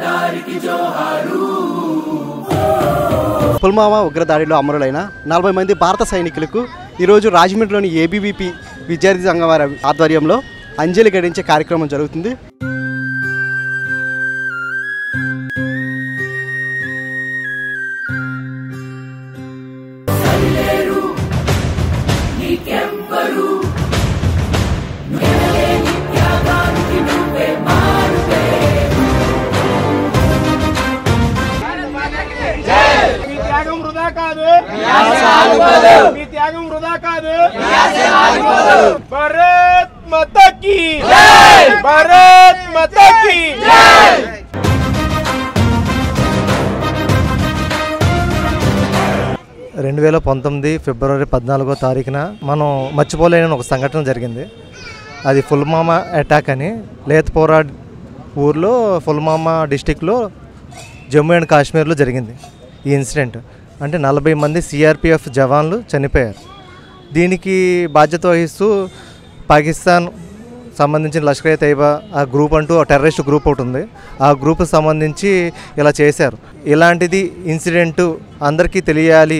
పుల్వామా ఉగ్రదాడిలో అమరులైన నలభై మంది భారత సైనికులకు ఈరోజు రాజమండ్రిలోని ఏబీవీపీ విద్యార్థి సంఘం వారి ఆధ్వర్యంలో అంజలి గడించే కార్యక్రమం జరుగుతుంది మీ త్యాగం వృధా కాదు మీ త్యాగం వృధా కాదు భారత్ మతకి భారత్ మతకి రెండు వేల పంతొమ్మిది ఫిబ్రవరి పద్నాలుగో తారీఖున మనం మర్చిపోలేని ఒక సంఘటన జరిగింది అది ఫుల్మామా అటాక్ అని లేత్పోరా ఊర్లో ఫుల్మామా డిస్టిక్లో జమ్మూ అండ్ కాశ్మీర్లో జరిగింది ఈ ఇన్సిడెంట్ అంటే నలభై మంది సిఆర్పిఎఫ్ జవాన్లు చనిపోయారు దీనికి బాధ్యత వహిస్తూ పాకిస్తాన్ సంబంధించిన లష్కర్ ఏ తైబా ఆ గ్రూప్ అంటూ ఆ టెర్రరిస్ట్ గ్రూప్ ఒకటి ఉంది ఆ గ్రూప్ సంబంధించి ఇలా చేశారు ఇలాంటిది ఇన్సిడెంట్ అందరికీ తెలియాలి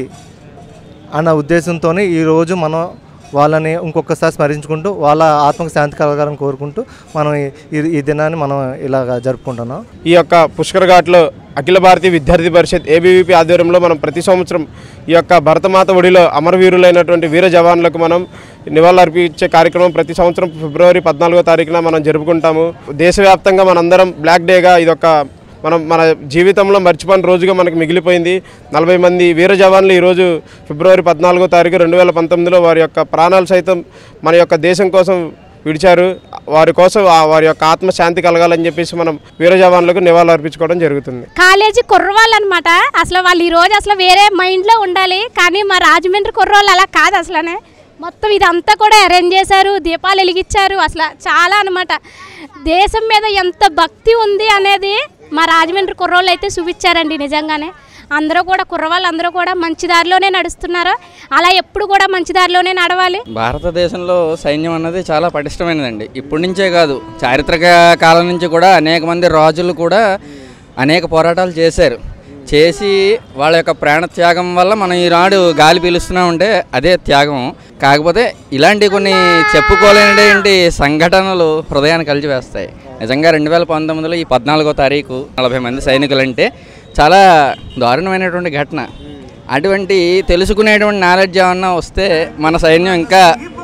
అన్న ఉద్దేశంతోనే ఈరోజు మనం వాళ్ళని ఇంకొకసారి స్మరించుకుంటూ వాళ్ళ ఆత్మకు శాంతి కలగాలని కోరుకుంటూ మనం ఈ- ఈ- ఈ దినాన్ని మనం ఇలాగ జరుపుకుంటున్నాం ఈ యొక్క పుష్కర్ ఘాట్లో అఖిల భారతీయ విద్యార్థి పరిషత్ ఏబీవీపీ ఆధ్వర్యంలో మనం ప్రతి సంవత్సరం ఈ యొక్క భరతమాత ఒడిలో అమరవీరులైనటువంటి వీర జవాన్లకు మనం నివాళులర్పించే కార్యక్రమం ప్రతి సంవత్సరం ఫిబ్రవరి పద్నాలుగో తారీఖున మనం జరుపుకుంటాము దేశవ్యాప్తంగా మనందరం బ్లాక్ డేగా ఇదొక మనం మన జీవితంలో మర్చిపోయిన రోజుగా మనకు మిగిలిపోయింది నలభై మంది వీర జవాన్లు ఈరోజు ఫిబ్రవరి పద్నాలుగో తారీఖు రెండు వేల పంతొమ్మిదిలో వారి యొక్క ప్రాణాలు సైతం మన యొక్క దేశం కోసం విడిచారు వారి కోసం ఆ వారి యొక్క ఆత్మ శాంతి కలగాలని చెప్పేసి మనం వీర జవాన్లకు నివాళులు అర్పించుకోవడం జరుగుతుంది కాలేజీ కుర్రవాళ్ళు అనమాట అసలు వాళ్ళు ఈ రోజు అసలు వేరే మైండ్లో ఉండాలి కానీ మా రాజమండ్రి కుర్రోళ్ళు అలా కాదు అసలనే మొత్తం ఇదంతా కూడా అరేంజ్ చేశారు దీపాలు వెలిగించారు అసలు చాలా అనమాట దేశం మీద ఎంత భక్తి ఉంది అనేది మా రాజమండ్రి కుర్రోళ్ళు అయితే చూపించారండి నిజంగానే అందరూ కూడా కుర్రవాళ్ళు అందరూ కూడా మంచి దారిలోనే నడుస్తున్నారు అలా ఎప్పుడు కూడా మంచి దారిలోనే నడవాలి భారతదేశంలో సైన్యం అన్నది చాలా పటిష్టమైనదండి ఇప్పటి నుంచే కాదు చారిత్రక కాలం నుంచి కూడా అనేక మంది రాజులు కూడా అనేక పోరాటాలు చేశారు చేసి వాళ్ళ యొక్క ప్రాణ త్యాగం వల్ల మనం ఈనాడు గాలి పీలుస్తున్నామంటే అదే త్యాగం కాకపోతే ఇలాంటి కొన్ని చెప్పుకోలేనటువంటి సంఘటనలు హృదయాన్ని కలిచివేస్తాయి నిజంగా రెండు వేల పంతొమ్మిదిలో ఈ పద్నాలుగో తారీఖు నలభై మంది సైనికులంటే చాలా దారుణమైనటువంటి ఘటన అటువంటి తెలుసుకునేటువంటి నాలెడ్జ్ ఏమన్నా వస్తే మన సైన్యం ఇంకా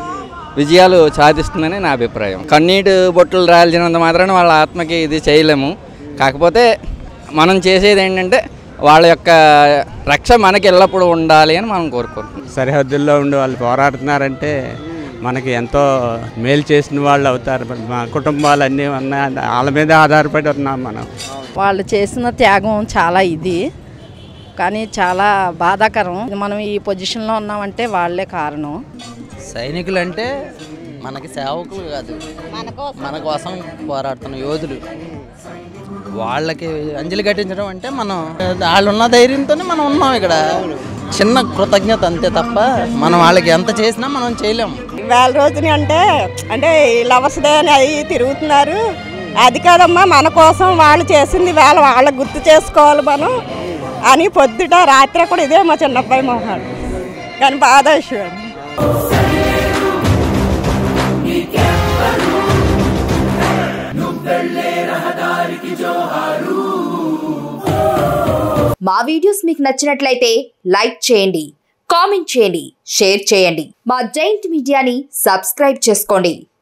విజయాలు సాధిస్తుందని నా అభిప్రాయం కన్నీటి బొట్టులు రాల్చినంత మాత్రాన వాళ్ళ ఆత్మకి ఇది చేయలేము కాకపోతే మనం చేసేది ఏంటంటే వాళ్ళ యొక్క రక్ష మనకి ఎల్లప్పుడూ ఉండాలి అని మనం కోరుకుంటున్నాం సరిహద్దుల్లో ఉండి వాళ్ళు పోరాడుతున్నారంటే మనకి ఎంతో మేలు చేసిన వాళ్ళు అవుతారు మా కుటుంబాలు అన్నీ ఉన్నాయి వాళ్ళ మీద ఆధారపడి ఉన్నాం మనం వాళ్ళు చేసిన త్యాగం చాలా ఇది కానీ చాలా బాధాకరం మనం ఈ పొజిషన్లో ఉన్నామంటే వాళ్ళే కారణం సైనికులు అంటే మనకి సేవకులు కాదు మన కోసం పోరాడుతున్న యోధులు వాళ్ళకి అంజలి ఘటించడం అంటే మనం వాళ్ళు ఉన్న ధైర్యంతోనే మనం ఉన్నాం ఇక్కడ చిన్న కృతజ్ఞత అంతే తప్ప మనం వాళ్ళకి ఎంత చేసినా మనం చేయలేము వేల రోజుని అంటే అంటే లవర్స్ డే అని అవి తిరుగుతున్నారు అది కాదమ్మా మన కోసం వాళ్ళు చేసింది వేళ వాళ్ళకి గుర్తు చేసుకోవాలి మనం అని పొద్దుట రాత్రి కూడా ఇదే మా చిన్నబ్బాయి మొహాడు కానీ బాధ విషయం మా వీడియోస్ మీకు నచ్చినట్లయితే లైక్ చేయండి కామెంట్ చేయండి షేర్ చేయండి మా జైంట్ మీడియాని సబ్స్క్రైబ్ చేసుకోండి